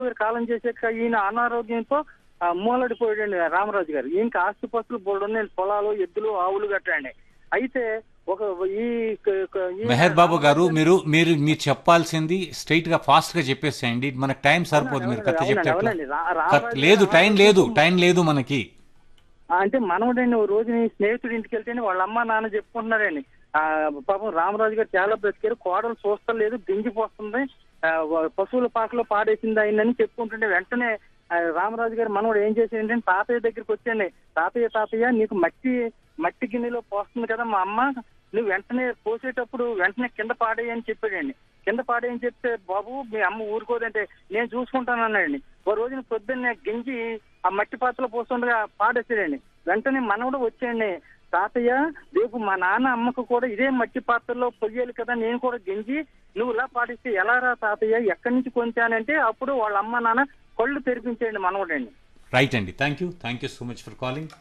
గారు కాలం చేసాక ఈయన అనారోగ్యంతో ఆ, మూలడిపోయాడండి రామరాజు గారు ఈయనకి ఆస్తిపాస్తులు బోర్డు ఉన్నాయి పొలాలు ఎద్దులు ఆవులు గట్టండి అయితే ఒక ఈ క- క- ఈ మెహర్ బాబు గారు మీరు మీరు మీరు చెప్పాల్సింది స్ట్రైట్ గా ఫాస్ట్ గా చెప్పేసేయండి మనకు టైం సరిపోదు మీరు కథ అవునండి, చెప్తే ఎట్లా? అవునండి. రా- కథ- రామరాజు లేదు గారు టైం లేదు టైం లేదు మనకి ఆ, అంటే మనవడండి ఓ రోజు నీ స్నేహితుడి ఇంటికి వెళ్తేనే వాళ్ళ అమ్మ నాన్న చెప్పుకుంటున్నారండి ఆ పాపం రామరాజు గారు చాలా బ్రతికారు కోడలు చూస్తలేదు దింగిపోస్తుంది ఆ, వ- పశువుల పాకలో పాడేసింది అయిందని చెప్పుకుంటుంటే వెంటనే ఆ, రామరాజు గారు మనవడు ఏం చేసేయంటే తాతయ్య దగ్గరికి వచ్చండి తాతయ్య తాతయ్య నీకు మట్టి మట్టి గిన్నెలో పోస్తుంది కదా మా అమ్మ నువ్వు వెంటనే పోసేటప్పుడు వెంటనే కింద పాడేయని చెప్పాడండి కింద పాడేయని చెప్తే బాబు మీ అమ్మ ఊరుకోదంటే నేను చూసుకుంటాను అన్నాడండి ఓ రోజున పొద్దున్నే గింజి ఆ మట్టి పాత్రలో పోస్తుండగా పాడేసాడండి వెంటనే మనవడు వచ్చాయండి తాతయ్య రేపు మా నాన్న అమ్మకు కూడా ఇదే మట్టి పాత్రలో పొయ్యాలి కదా నేను కూడా గింజి నువ్వు ఇలా పాడిస్తే ఎలా రా తాతయ్య ఎక్కడి నుంచి కొంచానంటే అప్పుడు వాళ్ళ అమ్మ నాన్న కళ్ళు తెరిపించేయండి మనవడండి రైట్ అండి thank you thank you so much for calling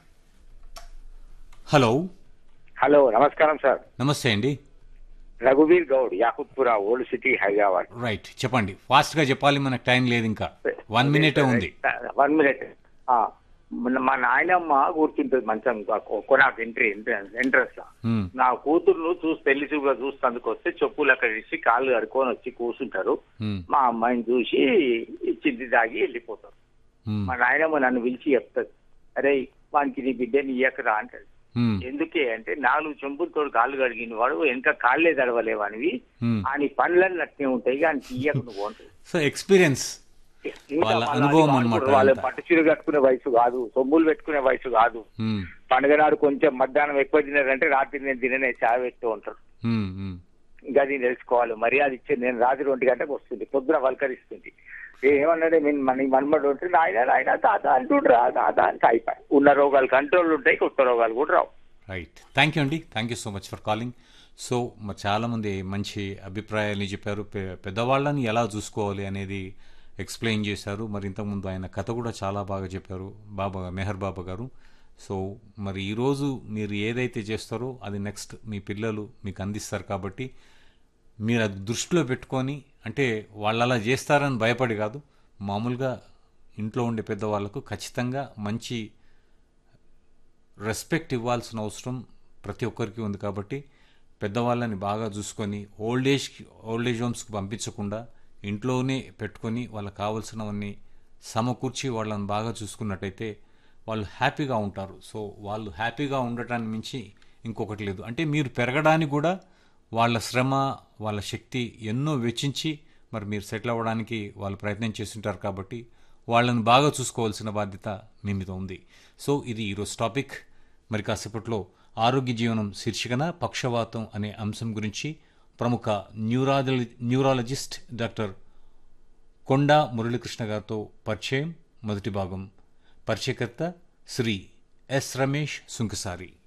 hello hello నమస్కారం సార్ నమస్తే అండి రఘువీర్ Goud Yakutpura old city Hyderabad right చెప్పండి ఫాస్ట్ గా చెప్పాలి మనకు టైం లేదు ఇంకా వన్ మినిటే ఉంది వన్ మినిట్ మా నాయనమ్మ కూర్చుంటుంది మంచం కొనాకు ఎంట్రీ ఎంట్రన్స్ లో Hmm. నా కూతురును చూసి పెళ్లి చూపుగా చూస్తందుకు వస్తే చెప్పులు అక్కడ ఇచ్చి కాళ్ళు కడుక్కొని వచ్చి కూర్చుంటారు Hmm. మా అమ్మాయిని చూసి ఇచ్చింది దాగి వెళ్ళిపోతారు Hmm. మా నాయనమ్మ నన్ను పిలిచి చెప్తాది అరే వానికి నీ బిడ్డని ఇయ్యకరా అంటది Hmm. ఎందుకే అంటే నాలుగు చెంపులతో కాళ్ళు కడిగిన వాడు వెనక కాళ్ళే తడవలేవనివి Hmm. అని పనులన్నీ అట్నే ఉంటాయి కానీ తీయక నువ్వు అంటుంది సో ఎక్స్పీరియన్స్ ఇంకా వాళ్ళ మళ్ళా అనుభవం అది అన్నమాట వాడుకోరు. వాళ్ళ అంతా. పట్టు చీర కట్టుకునే వయసు కాదు సొమ్ములు పెట్టుకునే వయసు కాదు Hmm. పండుగ నాడు కొంచెం మధ్యాహ్నం ఎక్కువ తిన్నారంటే రాత్రి నేను తిననే చాయ్ పెడుతూ ఉంటారు Hmm. Hmm. ఇంకా అది తెలుసుకోవాలి మర్యాద ఇచ్చేది నేను రాత్రి ఒంటి గంటకు వస్తుంది పొద్దున వల్కరిస్తుంది ఏమన్నాడే నేను మన మన్మడు ఉంటే నాయన నాయన తాత అంటుండ్రా తాత అంటే అయిపోయి ఉన్న రోగాలు కంట్రోల్ ఉంటాయి కొత్త రోగాలు కూడా రావు రైట్ థ్యాంక్ యూ అండి thank you so much for calling so మరి చాలామంది మంచి అభిప్రాయాలు చెప్పారు పె- పెద్దవాళ్ళని ఎలా చూసుకోవాలి అనేది ఎక్స్ప్లెయిన్ చేశారు మరి ఇంతకుముందు ఆయన కథ కూడా చాలా బాగా చెప్పారు బాబా మెహర్ బాబా గారు సో మరి ఈరోజు మీరు ఏదైతే చేస్తారో అది నెక్స్ట్ మీ పిల్లలు మీకు అందిస్తారు కాబట్టి మీరు అది దృష్టిలో పెట్టుకొని అంటే వాళ్ళు అలా చేస్తారని భయపడి కాదు మామూలుగా ఇంట్లో ఉండే పెద్దవాళ్ళకు ఖచ్చితంగా మంచి రెస్పెక్ట్ ఇవ్వాల్సిన అవసరం ప్రతి ఒక్కరికి ఉంది కాబట్టి పెద్దవాళ్ళని బాగా చూసుకొని ఓల్డ్ ఏజ్ ఓల్డ్ ఏజ్ హోమ్స్కి పంపించకుండా ఇంట్లోనే పెట్టుకొని వాళ్ళకి కావాల్సినవన్నీ సమకూర్చి వాళ్ళని బాగా చూసుకున్నట్టయితే వాళ్ళు హ్యాపీగా ఉంటారు సో వాళ్ళు హ్యాపీగా ఉండటాన్ని మించి ఇంకొకటి లేదు అంటే మీరు పెరగడానికి కూడా వాళ్ళ శ్రమ వాళ్ళ శక్తి ఎన్నో వెచ్చించి మరి మీరు సెటిల్ అవ్వడానికి వాళ్ళు ప్రయత్నం చేస్తుంటారు కాబట్టి వాళ్ళని బాగా చూసుకోవాల్సిన బాధ్యత మీ మీద ఉంది సో ఇది ఈరోజు టాపిక్ మరి కాసేపట్లో ఆరోగ్య జీవనం శీర్షికన పక్షవాతం అనే అంశం గురించి ప్రముఖ neurology neurologist doctor Konda Muralikrishna గారితో పరిచయం మొదటి భాగం పరిచయకర్త శ్రీ ఎస్ రమేష్ సుంకసారి